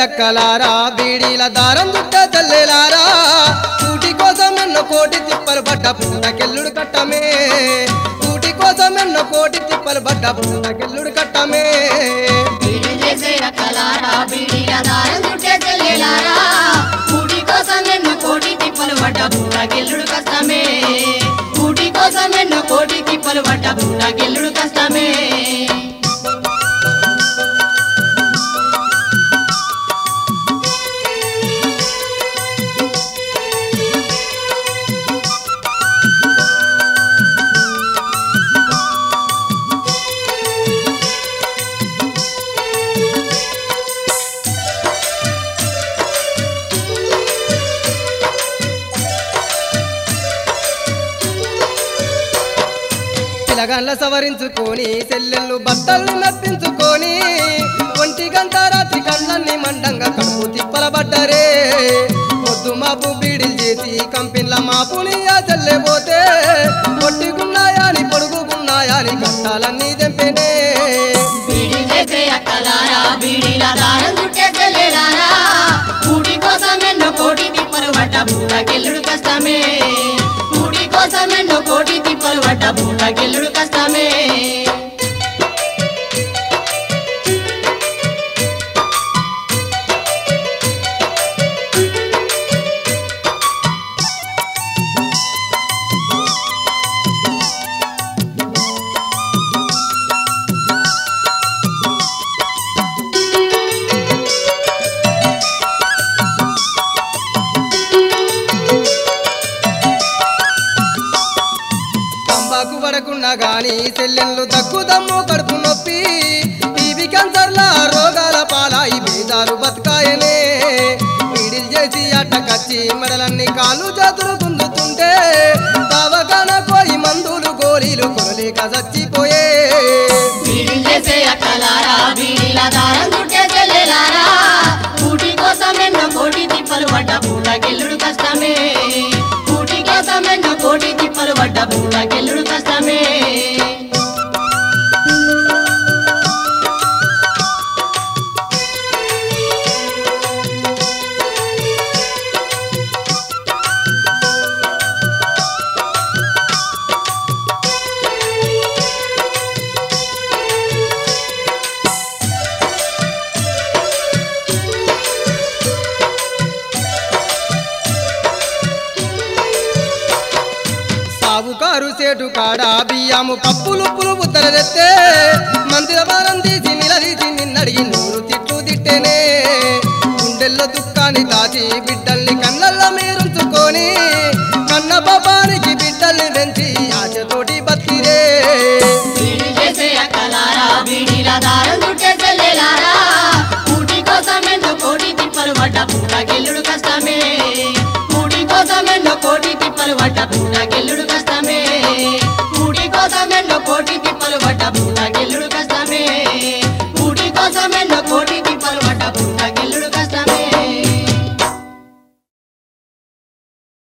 అక్కలారా బీడీల దారం చుట్టే చెల్లెలారా కూటి కోసం ఎన్నో కోటి తిప్పలు పడ్డ పుట్టకెల్లుడు కట్టమే కూటి కోసం ఎన్నో కోటి తిప్పలు పడ్డ పుట్టకెల్లుడు కట్టమే బీడి చేసే అక్కలారా బీడిల దారం చుట్టే చెల్లెలారా కూటి కోసం ఎన్నో కోటి తిప్పలు పడ్డ బూట గెల్లుడు కష్టమే కూటి కోసం ఎన్నో కోటి తిప్పలు పడ్డ బూట గెల్లుడు కష్టమే పిలగాళ్ళ సవరించుకొని చెల్లెళ్ళు బట్టలు నప్పించుకొని ఒంటి గంట రాత్రి కళ్ళన్ని మండంగా కడుపు తిప్పల పడ్డరే పొద్దు మాపు బీడిలు చేసి కంపెన్ల మాపుని ఆ చెల్లెపోతే పొట్టిగున్నాయాని పొడుగుకున్నాయాని కష్టాలన్నీ తెంపెనే బీడి చేసే అక్కలారా బీడిల దారం చుట్టే చెల్లెలారా కూటి కోసం ఎన్నో కోటి తిప్పలు పడ్డ బూట గెల్లుడు కష్టమే కూటి కోసం ఎన్నో కోటి తిప్పలు పడ్డ బూట గెల్లుడు కష్టమే తంబాకు పడకున్నా గాని చెల్లెళ్ళు దగ్గు దమ్ము కడుపు నొప్పి టీబీ క్యాన్సర్ల రోగాల పాలాయి బేదాలు బతకాయనే పీడిలు చేసి అట్టకచ్చి మెడలన్నీ కాళ్ళు చేతులు గుంజుతుంటే దవకాన పోయి మందులు గోళీలు కొనలేక చచ్చిపోయే బీడి చేసే అక్కలారా బీడిల దారం చుట్టే చెల్లెలారా కూటి కోసం ఎన్నో కోటి తిప్పలు పడ్డ పూట గెల్లుడు కష్టమే కూటి కోసం ఎన్నో కోటి తిప్పలు పడ్డ పూట గెల్లుడు కష్టమే సావుకారు సేటు కాడ బియ్యము పప్పులు పులు తెస్తే మందిర భారం తీసి నిలదీసి నిన్నడిగి నూరు తిట్లు తిట్టేనే గుండెల్లో దుఃఖాన్ని దాచి బిడ్డల్ని కళ్ళల్లో మీరుంచుకొని కన్న పాపానికి బిడ్డల్ని పెంచి ఆశతోటి బతిరే బీడి చేసే అక్కలారా బీడిల దారం చుట్టే చెల్లెలారా కూటి కోసం ఎన్నో కోటి తిప్పలు పడ్డ పూట గెల్లుడు కష్టమే కూటి కోసం ఎన్నో కోటి తిప్పలు పడ్డ పూట గెల్లుడు కష్టమే కూటి కోసం ఎన్నో కోటి తిప్పలు పడ్డ పూట గెల్లుడు కష్టమే కూటి కోసం ఎన్నో కోటి